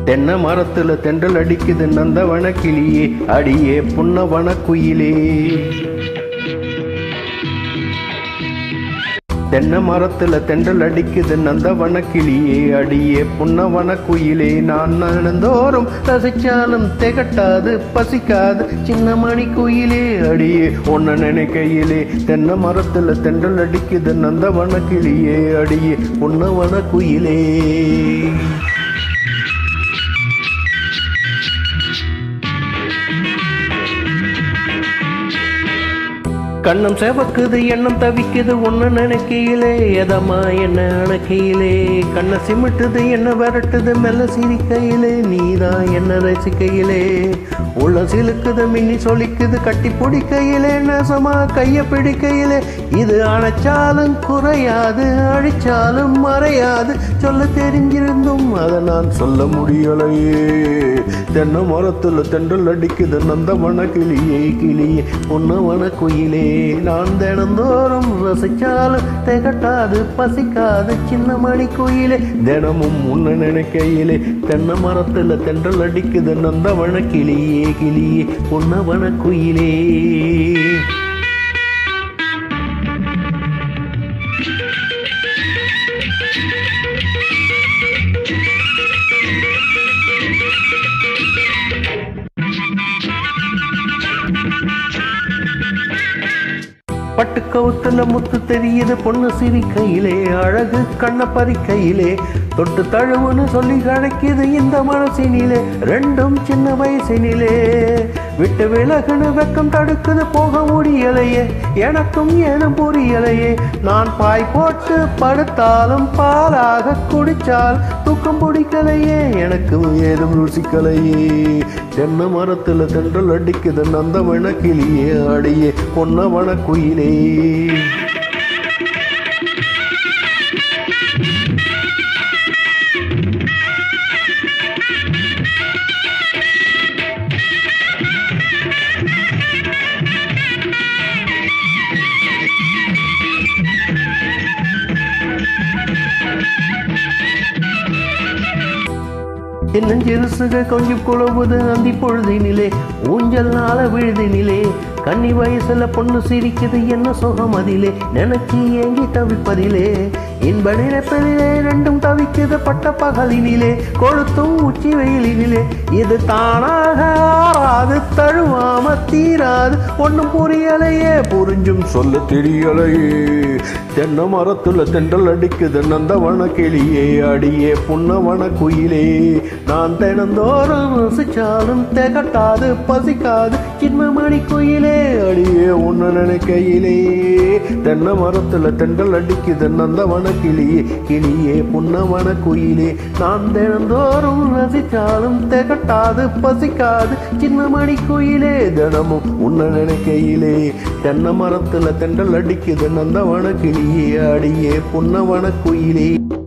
தென்னை மரத்துல தென்றல் அடிக்குது நந்தவன கிளியே அடியே புன்னவன குயிலே தென்னை மரத்துல தென்றல் அடிக்குது நந்தவன கிளியே அடியே புன்னவன குயிலே நான் நடந்தோறும் ரசிச்சாலும் திகட்டாது பசிக்காது சின்ன மணி குயிலே அடியே உன்ன நினைக்கையிலே தென்னை மரத்துல தென்றல் அடிக்குது நந்தவன கிளியே அடியே புன்னவன குயிலே கண்ணம் செவக்குது எண்ணம் தவிக்குது ஒன்னு நினைக்கையிலே எதமா என்ன அணைக்கையிலே கண்ணை சிமிட்டுது என்ன விரட்டுது மெல்ல சிரிக்கையிலே நீதான் என்ன ரசிக்கையிலே உள்ள சிலுக்குது மின்னி சொலிக்குது கட்டி பிடிக்கையிலே நெசமா கைய பிடிக்கையிலே இது அணைச்சாலும் குறையாது அழிச்சாலும் மறையாது சொல்ல தெரிஞ்சிருந்தும் அதை நான் சொல்ல முடியலையே தென்னை மரத்துல தென்றல் அடிக்குது நந்தவன கிளியே கிளியே உன்னவன குயிலே நான் தினந்தோறும் ரசிச்சாலும் திகட்டாது பசிக்காது சின்ன மணி குயிலே தினமும் உன்ன நினைக்கையிலே தென்னை மரத்துல தென்றல் அடிக்குது நந்தவன கிளியே கிளியே உன்னவன குயிலே பட்டு கவுத்துல முத்து தெரியுது பொண்ணு சிரிக்கையிலே அழகு கண்ண பறிக்கையிலே தொட்டு தழுவுன்னு சொல்லி கிடைக்குது இந்த மனசினிலே ரெண்டும் சின்ன வயசினிலே விட்டு விலகுன்னு வெக்கம் தடுக்குது போக முடியலையே எனக்கும் ஏதும் புரியலையே நான் பாய் போட்டு படுத்தாலும் பாலாக குடிச்சால் தூக்கம் பிடிக்கலையே எனக்கு ஏதும் ருசிக்கலையே தென்னை மரத்துல தென்றல் அடிக்குது நந்தவன கிளியே அடியே பொன்னவன குயிலே சின்னஞ்சிறுசுக கொஞ்சம் குழவுது அந்தி பொழுதினிலே ஊஞ்சல் நாள விழுதினிலே கன்னி வயசுல பொண்ணு சிரிக்குது என்ன சுகம் அதிலே நினைச்சு ஏங்கி தவிப்பதிலே இன்ப நினைப்பதிலே ரெண்டும் தவிக்குது பட்ட பகலினிலே கொளுத்தும் உச்சி வெயிலினிலே இது தானாக ஆறாது தழுவாம தீராது ஒண்ணும் புரியலையே புரிஞ்சும் சொல்ல தெரியலையே தென்னை மரத்துல தென்றல் அடிக்குது நந்தவன கிளியே அடியே புன்னவன குயிலே நான் தினந்தோறும் ரசிச்சாலும் திகட்டாது பசிக்காது சின்மமணி குயிலே அடியே உன்ன நினைக்கையிலே தென்னை மரத்துல தென்றல் அடிக்குது நந்தவன கிளியே கிளியே புன்னவன குயிலே நான் தினந்தோறும் ரசிச்சாலும் திகட்டாது பசிக்காது சின்னமணி குயிலே தினமும் உன்ன நினைக்கையிலே தென்னை மரத்துல தென்றல் அடிக்குது நந்தவன கிளியே அடியே புன்னவன குயிலே